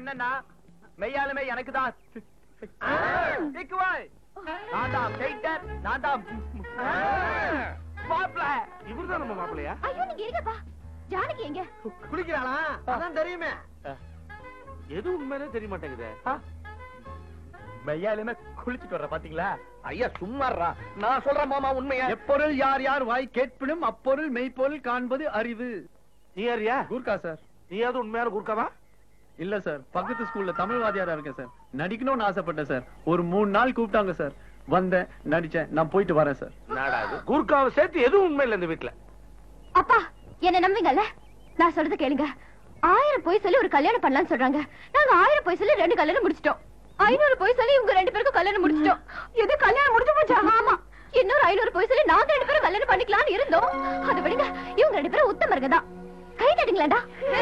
என்னன்னா மெய்யாலுமே எனக்கு தான் நான் தான் பெயிண்டர் நான் தான் மாப்பிள இவர்தான் நம்ம மாப்பிள்ளையா ஐயோ நீங்க இருங்கப்பா ஜானகி எங்க குளிக்கிறாளா அதான் தெரியுமே எது உண்மையிலே தெரிய மாட்டேங்குதே மெய்யாலுமே குளிச்சுட்டு வர்ற பாத்தீங்களா ஐயா சும்மாறா நான் சொல்றேன் மாமா உண்மையா எப்பொருள் யார் யார் வாய் கேட்பினும் அப்பொருள் மெய்ப்பொருள் காண்பது அறிவு நீ யாரியா கூர்க்கா சார் நீயாவது உண்மையான குறுக்காவா இல்ல சார் பக்கத்து ஸ்கூல்ல தமிழ் வாத்தியாரா இருக்கேன் சார் நடிக்கணும்னு ஆசைப்பட்டேன் சார் ஒரு மூணு நாள் கூப்பிட்டாங்க சார் வந்தேன் நடிச்சேன் நான் போயிட்டு வரேன் சார் நாடாது குறுக்காவை சேர்த்து எதுவும் உண்மை இல்ல இந்த வீட்டுல அப்பா என்ன நம்புவீங்கல்ல நான் சொல்றது கேளுங்க ஆயிரம் பொய் சொல்லி ஒரு கல்யாணம் பண்ணலாம்னு சொல்றாங்க நாங்க ஆயிரம் பொய் சொல்லி ரெண்டு கல்யாணம் முடிச்சிட்டோம் ஐநூறு பொய் சொல்லி இவங்க ரெண்டு பேருக்கும் கல்யாணம் முடிச்சிட்டோம் எது கல்யாணம் முடிஞ்சு போச்சா ஆமா இன்னொரு ஐநூறு பொய் சொல்லி நாங்க ரெண்டு பேரும் கல்யாணம் பண்ணிக்கலாம்னு இருந்தோம் அதை விடுங்க இவங்க ரெண்டு பேரும் உத்தமருங்க தான் கை தட்டுங்களேண்டா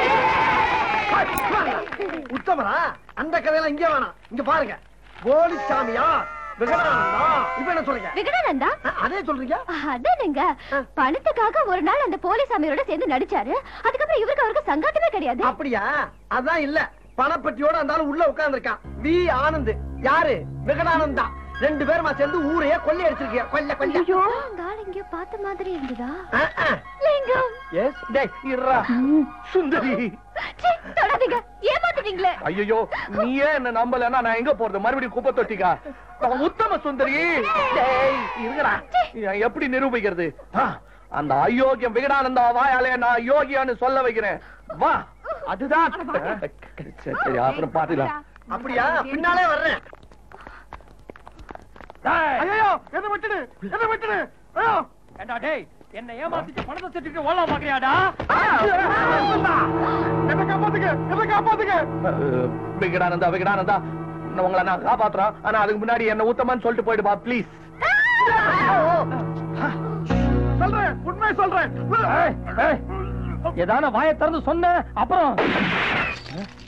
உத்தமரா அந்த கதையெல்லாம் இங்க வேணாம் இங்க பாருங்க போலிச்சாமியா விகடானந்தா இப்ப என்ன சொல்றீங்க விகடானந்தா அ- அதே சொல்றீங்க அதானுங்க பணத்துக்காக ஒரு நாள் அந்த போலீஸ் சாமியோட சேர்ந்து நடிச்சாரு அதுக்கப்புறம் இவருக்கு அவருக்கு சங்காட்டமே கிடையாது அப்படியா அதான் இல்ல பணப்பட்டியோட அந்த ஆளு உள்ள உட்கார்ந்து இருக்கான் வி ஆனந்த் யாரு விகடானந்தா ரெண்டு பேருமா சேர்ந்து ஊரையே கொள்ளை அடிச்சிருக்கீங்க கொல்ல கொல்ல ஐயோ அந்த ஆள் எங்கேயோ பார்த்த மாதிரி இருந்ததா அஹ், அஹ். லிங்கம் எஸ் டேய் இருடா சுந்தரி சீ, தொடாதீங்க ஏமாத்திட்டீங்களே ஐயோ நீயே என்ன நம்பலன்னா நான் எங்க போறது மறுபடியும் குப்பை தொட்டிக்கா நான் உத்தம சுந்தரி டேய் இருங்கடா நான் எப்படி நிரூபிக்கிறது ஆ, அந்த அயோக்கியம் விகடானந்தா வாயாலே நான் யோகியான்னு சொல்ல வைக்கிறேன் வா அதுதான் சரி, சரி அப்புறம் பாத்துக்கலாம் அப்படியா பின்னாலே வர்றேன் ஐயோ என்ன விட்டுடு என்ன விட்டுடு ஐயோ ஏண்டா டேய் என்ன ஏமாத்திட்டு பணத்தை திட்டிட்டு ஓடலாம் பாக்குறியாடா என்ன காப்பாத்துங்க என்ன காப்பாத்துங்க விகடானந்தா விகடானந்தா நான் உங்களை நான் காப்பாத்துறேன் ஆனா அதுக்கு முன்னாடி என்ன ஊத்தமான்னு சொல்லிட்டு போயிடுமா ப்ளீஸ் சொல்றேன் உண்மை சொல்றேன் ஏதான வாயை திறந்து சொன்ன அப்புறம்